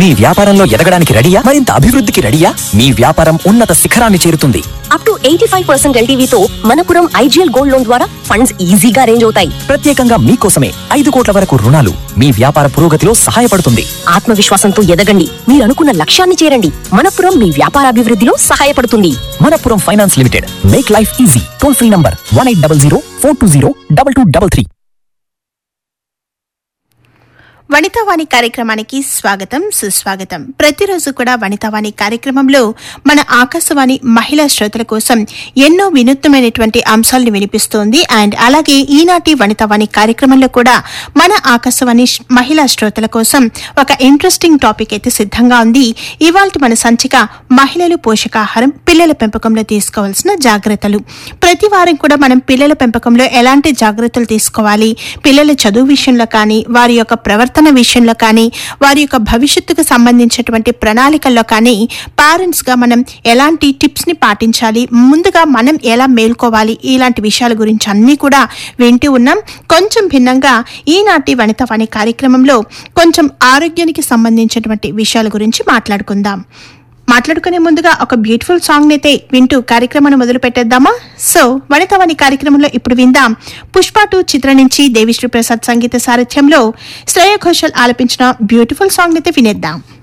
మీ వ్యాపారంలో ఎదగడానికి రెడీయా మరింత అభివృద్ధికి రెడీయా మీ వ్యాపారం ఉన్నత శిఖరాన్ని చేరుతుంది up to eighty five percent ఎల్టీవీతో మనపురం ఐజీఎల్ గోల్డ్ లోన్ ద్వారా ఫండ్స్ ఈజీగా అరేంజ్ అవుతాయి ప్రత్యేకంగా మీకోసమే ఐదు కోట్ల వరకు రుణాలు మీ వ్యాపార పురోగతిలో సహాయపడుతుంది ఆత్మవిశ్వాసంతో ఎదగండి మీరు అనుకున్న లక్ష్యాన్ని చేరండి మనపురం మీ వ్యాపారాభివృద్ధిలో సహాయపడుతుంది Manappuram finance limited make life easy toll free number one eight double zero four two zero double two double three Vanitavani కార్యక్రమానికి స్వాగతం సుస్వాగతం ప్రతిరోజు కూడా వనితావాణి కార్యక్రమంలో మన ఆకాశవాణి మహిళా శ్రోతల కోసం ఎన్నో వినూత్నమైనటువంటి అంశాలను వినిపిస్తోంది అండ్ అలాగే ఈనాటి వనితావాణి కార్యక్రమంలో కూడా మన ఆకాశవాణి శ్- మహిళా శ్రోతల కోసం ఒక ఇంట్రెస్టింగ్ టాపిక్ అయితే సిద్ధంగా ఉంది ఇవాళ మన సంచిక మహిళలు పోషకాహారం పిల్లల పెంపకంలో తీసుకోవాల్సిన జాగ్రత్తలు ప్రతి వారం కూడా మనం పిల్లల పెంపకంలో ఎలాంటి జాగ్రత్తలు తీసుకోవాలి పిల్లల చదువు విషయంలో కానీ వారి యొక్క ప్రవర్తన విషయంలో కానీ వారి యొక్క భవిష్యత్తుకు సంబంధించినటువంటి ప్రణాళికల్లో కానీ పేరెంట్స్ గా మనం ఎలాంటి టిప్స్ ని పాటించాలి ముందుగా మనం ఎలా మేల్కోవాలి ఇలాంటి విషయాల గురించి అన్నీ కూడా వింటూ ఉన్నాం కొంచెం భిన్నంగా ఈనాటి వనిత వాణి కార్యక్రమంలో కొంచెం ఆరోగ్యానికి సంబంధించినటువంటి విషయాల గురించి మాట్లాడుకుందాం మాట్లాడుకునే ముందుగా ఒక బ్యూటిఫుల్ సాంగ్ అయితే వింటూ కార్యక్రమాన్ని మొదలు పెట్టేద్దామా సో వనితవాణి కార్యక్రమంలో ఇప్పుడు విందాం పుష్ప టూ చిత్రం నుంచి దేవిశ్రీ ప్రసాద్ సంగీత సారథ్యంలో శ్రేయ ఘోషల్ ఆలపించిన బ్యూటిఫుల్ సాంగ్ అయితే వినేద్దాం